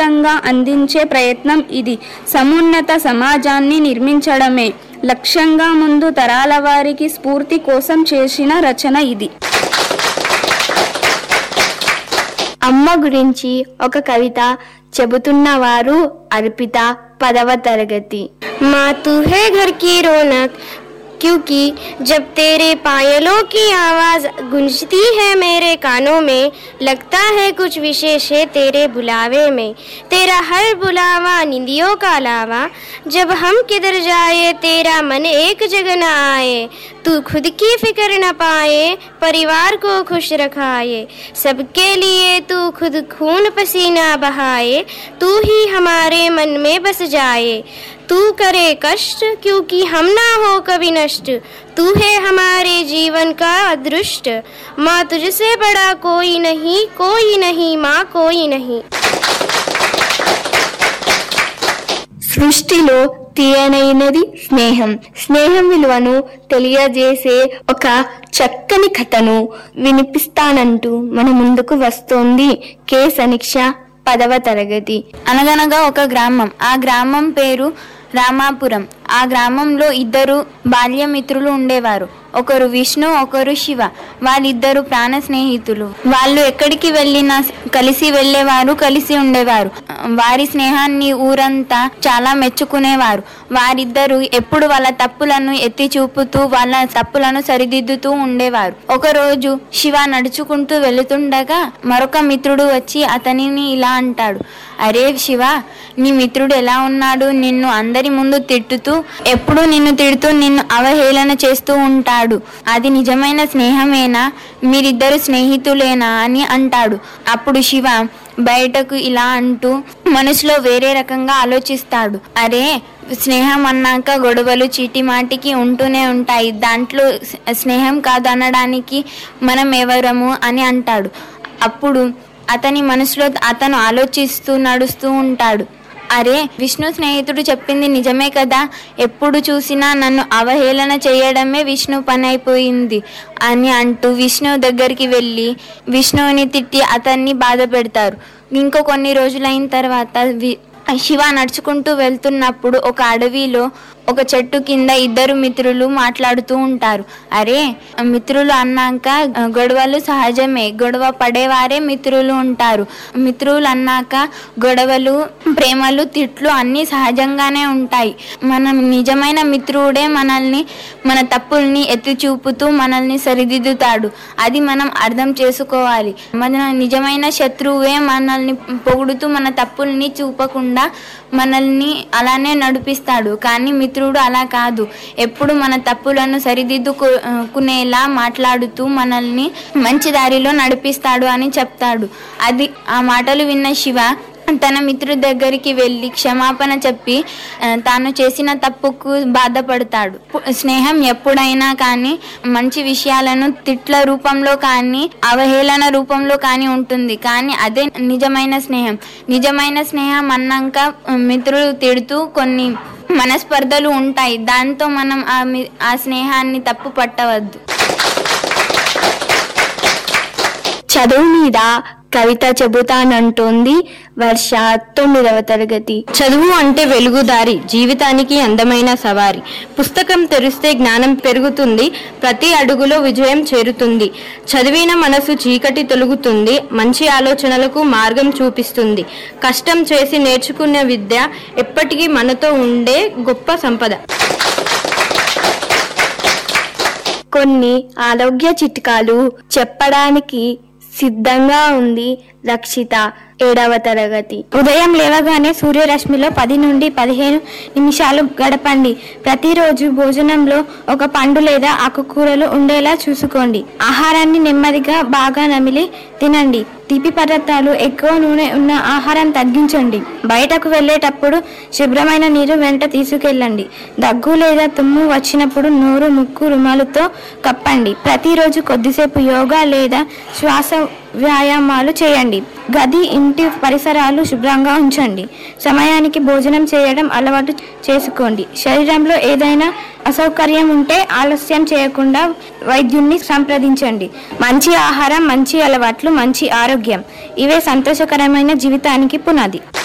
ఉచితంగా అందించే ప్రయత్నం ఇది సమున్నత సమాజాన్ని నిర్మించడమే లక్ష్యంగా ముందు తరాల వారికి స్ఫూర్తి కోసం చేసిన రచన ఇది అమ్మ గురించి ఒక కవిత చెబుతున్నవారు అర్పిత పదవ తరగతి माँ तू है घर की रौनक क्योंकि जब तेरे पायलों की आवाज गूंजती है मेरे कानों में लगता है कुछ विशेष है तेरे बुलावे में तेरा हर बुलावा निंदियों का अलावा जब हम किधर जाए तेरा मन एक जगह न आए तू खुद की फिक्र न पाए परिवार को खुश रखाए सबके लिए तू खुद खून पसीना बहाए तू ही हमारे मन में बस जाए तू करे कष्ट क्योंकि हम ना हो कभी नष्ट तू है हमारे जीवन का अदृष्ट माँ तुझसे बड़ा कोई नहीं कोई नहीं माँ कोई नहीं సృష్టిలో తీయనైనది స్నేహం స్నేహం విలువను తెలియజేసే ఒక చక్కని కథను వినిపిస్తానంటూ మన ముందుకు వస్తోంది కె సమీక్ష పదవ తరగతి అనగనగా ఒక గ్రామం ఆ గ్రామం పేరు రామాపురం ఆ గ్రామంలో ఇద్దరు బాల్యమిత్రులు ఉండేవారు ఒకరు విష్ణు ఒకరు శివ వాళ్ళిద్దరు ప్రాణ స్నేహితులు వాళ్ళు ఎక్కడికి వెళ్ళినా కలిసి వెళ్ళేవారు కలిసి ఉండేవారు వారి స్నేహాన్ని ఊరంతా చాలా మెచ్చుకునేవారు వారిద్దరు ఎప్పుడు వాళ్ళ తప్పులను ఎత్తి చూపుతూ వాళ్ళ తప్పులను సరిదిద్దుతూ ఉండేవారు ఒకరోజు శివ నడుచుకుంటూ వెళుతుండగా మరొక మిత్రుడు వచ్చి అతనిని ఇలా అంటాడు అరే శివ నీ మిత్రుడు ఎలా ఉన్నాడు నిన్ను అందరి ముందు తిట్టుతూ ఎప్పుడు నిన్ను తిడుతూ నిన్ను అవహేళన చేస్తూ ఉంటాడు అది నిజమైన స్నేహమేనా మీరిద్దరు స్నేహితులేనా అని అంటాడు అప్పుడు శివ బయటకు ఇలా అంటూ మనసులో వేరే రకంగా ఆలోచిస్తాడు అరే స్నేహం అన్నాక గొడవలు చీటి మాటికి ఉంటూనే ఉంటాయి దాంట్లో స- స్నేహం కాదు అనడానికి మనం ఎవరము అని అంటాడు అప్పుడు అతని మనసులో అతను ఆలోచిస్తూ నడుస్తూ ఉంటాడు అరే విష్ణు స్నేహితుడు చెప్పింది నిజమే కదా ఎప్పుడు చూసినా నన్ను అవహేళన చేయడమే విష్ణు పని అయిపోయింది అని అంటూ విష్ణు దగ్గరికి వెళ్ళి విష్ణువుని తిట్టి అతన్ని బాధ పెడతారు ఇంకో కొన్ని రోజులైన తర్వాత వి- శివ నడుచుకుంటూ వెళ్తున్నప్పుడు ఒక అడవిలో ఒక చెట్టు కింద ఇద్దరు మిత్రులు మాట్లాడుతూ ఉంటారు అరే మిత్రులు అన్నాక ఆ, గొడవలు సహజమే గొడవ పడేవారే మిత్రులు ఉంటారు మిత్రులు అన్నాక గొడవలు ప్రేమలు తిట్లు అన్నీ సహజంగానే ఉంటాయి మన నిజమైన మిత్రుడే మనల్ని మన తప్పుల్ని ఎత్తి చూపుతూ మనల్ని సరిదిద్దుతాడు అది మనం అర్థం చేసుకోవాలి మన నిజమైన శత్రువే మనల్ని పొగుడుతూ మన తప్పుల్ని చూపకుండా మనల్ని అలానే నడిపిస్తాడు కానీ మిత్రుడు అలా కాదు ఎప్పుడు మన తప్పులను సరిదిద్దుకునేలా మాట్లాడుతూ మనల్ని మంచి దారిలో నడిపిస్తాడు అని చెప్తాడు అది ఆ మాటలు విన్న శివ తన మిత్రుడి దగ్గరికి వెళ్ళి క్షమాపణ చెప్పి ఆ, తాను చేసిన తప్పుకు బాధపడతాడు పు- స్నేహం ఎప్పుడైనా కానీ మంచి విషయాలను తిట్ల రూపంలో కానీ అవహేళన రూపంలో కానీ ఉంటుంది కానీ అదే నిజమైన స్నేహం నిజమైన స్నేహం అన్నాక ఆ, మిత్రులు తిడుతూ కొన్ని మనస్పర్ధలు ఉంటాయి దాంతో మనం ఆ మి- ఆ స్నేహాన్ని తప్పు పట్టవద్దు చదువు మీద కవిత చెబుతానంటోంది వర్ష తొమ్మిదవ తరగతి చదువు అంటే వెలుగుదారి జీవితానికి అందమైన సవారి పుస్తకం తెరిస్తే జ్ఞానం పెరుగుతుంది ప్రతి అడుగులో విజయం చేరుతుంది చదివిన మనసు చీకటి తొలుగుతుంది మంచి ఆలోచనలకు మార్గం చూపిస్తుంది కష్టం చేసి నేర్చుకునే విద్య ఎప్పటికీ మనతో ఉండే గొప్ప సంపద కొన్ని ఆరోగ్య చిట్కాలు చెప్పడానికి సిద్ధంగా ఉంది రక్షిత ఏడవ తరగతి ఉదయం లేవగానే సూర్యరశ్మిలో పది నుండి పదిహేను నిమిషాలు గడపండి ప్రతిరోజు భోజనంలో ఒక పండు లేదా ఆకుకూరలు ఉండేలా చూసుకోండి ఆహారాన్ని నెమ్మదిగా బాగా నమిలి తినండి తీపి పదార్థాలు ఎక్కువ నూనె ఉన్న ఆహారం తగ్గించండి బయటకు వెళ్ళేటప్పుడు శుభ్రమైన నీరు వెంట తీసుకెళ్ళండి దగ్గు లేదా తుమ్ము వచ్చినప్పుడు నోరు ముక్కు రుమాలుతో కప్పండి ప్రతిరోజు కొద్దిసేపు యోగా లేదా శ్వాస వ్యాయామాలు చేయండి గది ఇంటి పరిసరాలు శుభ్రంగా ఉంచండి సమయానికి భోజనం చేయడం అలవాటు చేసుకోండి శరీరంలో ఏదైనా అసౌకర్యం ఉంటే ఆలస్యం చేయకుండా వైద్యున్ని సంప్రదించండి మంచి ఆహారం మంచి అలవాట్లు మంచి ఆరోగ్యం ఇవే సంతోషకరమైన జీవితానికి పునాది